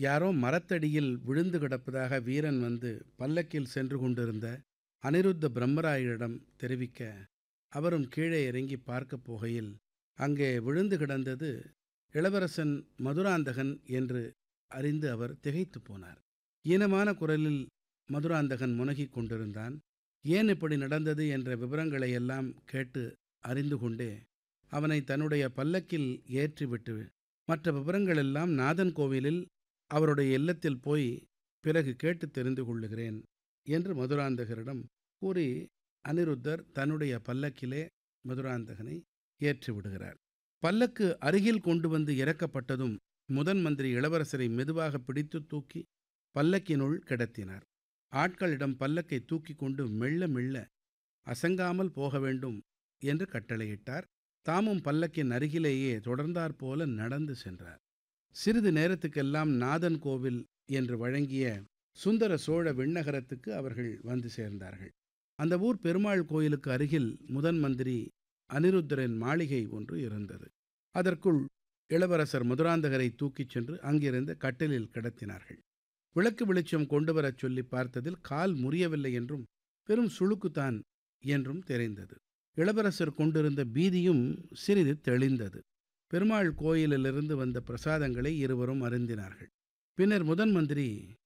யாரோ மரத்தடியில் விழுந்து கிடப்பதாக வீரன் வந்து பல்லக்கில் சென்று கொண்டிருந்த அனிருத்த பிரம்மராயரிடம் தெரிவிக்க அவரும் கீழே இறங்கி பார்க்கப் போகையில் அங்கே விழுந்து கிடந்தது இளவரசன் மதுராந்தகன் என்று அறிந்து அவர் திகைத்துப் போனார் ஈனமான குரலில் மதுராந்தகன் முனகிக் கொண்டிருந்தான் ஏன் இப்படி நடந்தது என்ற விவரங்களை எல்லாம் கேட்டு அறிந்து கொண்டே அவனை தன்னுடைய பல்லக்கில் ஏற்றிவிட்டு மற்ற விவரங்களெல்லாம் நாதன் கோவிலில் அவருடைய இல்லத்தில் போய் பிறகு கேட்டு தெரிந்து கொள்ளுகிறேன் என்று மதுராந்தகரிடம் கூறி அனிருத்தர் தன்னுடைய பல்லக்கிலே மதுராந்தகனை ஏற்றி விடுகிறார் பல்லக்கு அருகில் கொண்டு வந்து இறக்கப்பட்டதும் முதன் மந்திரி இளவரசரை மெதுவாக பிடித்து தூக்கி பல்லக்கினுள் கிடத்தினார் ஆட்களிடம் பல்லக்கை தூக்கி கொண்டு மெல்ல மெல்ல அசங்காமல் போக வேண்டும் என்று கட்டளையிட்டார் தாமும் பல்லக்கின் அருகிலேயே தொடர்ந்தாற்போல நடந்து சென்றார் சிறிது நேரத்துக்கெல்லாம் நாதன் கோவில் என்று வழங்கிய சுந்தர சோழ விண்ணகரத்துக்கு அவர்கள் வந்து சேர்ந்தார்கள் அந்த ஊர் பெருமாள் கோயிலுக்கு அருகில் முதன் மந்திரி அனிருத்தரின் மாளிகை ஒன்று இருந்தது அதற்குள் இளவரசர் மதுராந்தகரை தூக்கிச் சென்று அங்கிருந்த கட்டிலில் கிடத்தினார்கள் விளக்கு வெளிச்சம் கொண்டு வரச் சொல்லி பார்த்ததில் கால் முறியவில்லை என்றும் பெரும் சுளுக்குத்தான் என்றும் தெரிந்தது இளவரசர் கொண்டிருந்த பீதியும் சிறிது தெளிந்தது பெருமாள் கோயிலிலிருந்து வந்த பிரசாதங்களை இருவரும் அருந்தினார்கள் பின்னர் முதன் மந்திரி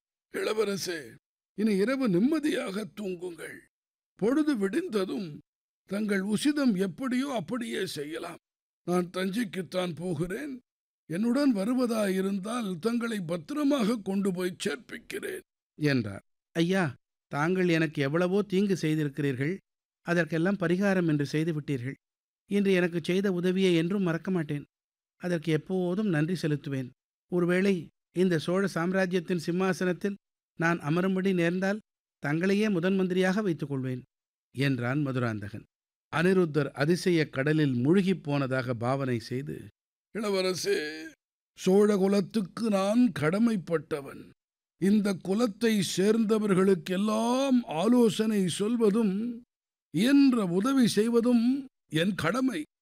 இளவரசே இனி இரவு நிம்மதியாக தூங்குங்கள் பொழுது விடிந்ததும் தங்கள் உசிதம் எப்படியோ அப்படியே செய்யலாம் நான் தஞ்சைக்குத்தான் போகிறேன் என்னுடன் வருவதாயிருந்தால் தங்களை பத்திரமாக கொண்டு போய் சேர்ப்பிக்கிறேன் என்றார் ஐயா தாங்கள் எனக்கு எவ்வளவோ தீங்கு செய்திருக்கிறீர்கள் அதற்கெல்லாம் பரிகாரம் என்று செய்துவிட்டீர்கள் இன்று எனக்கு செய்த உதவியை என்றும் மறக்க மாட்டேன் அதற்கு எப்போதும் நன்றி செலுத்துவேன் ஒருவேளை இந்த சோழ சாம்ராஜ்யத்தின் சிம்மாசனத்தில் நான் அமரும்படி நேர்ந்தால் தங்களையே முதன் மந்திரியாக வைத்துக் கொள்வேன் என்றான் மதுராந்தகன் அனிருத்தர் அதிசய கடலில் முழுகிப் போனதாக பாவனை செய்து இளவரசே சோழ குலத்துக்கு நான் கடமைப்பட்டவன் இந்த குலத்தை சேர்ந்தவர்களுக்கெல்லாம் ஆலோசனை சொல்வதும் இயன்ற உதவி செய்வதும் என் கடமை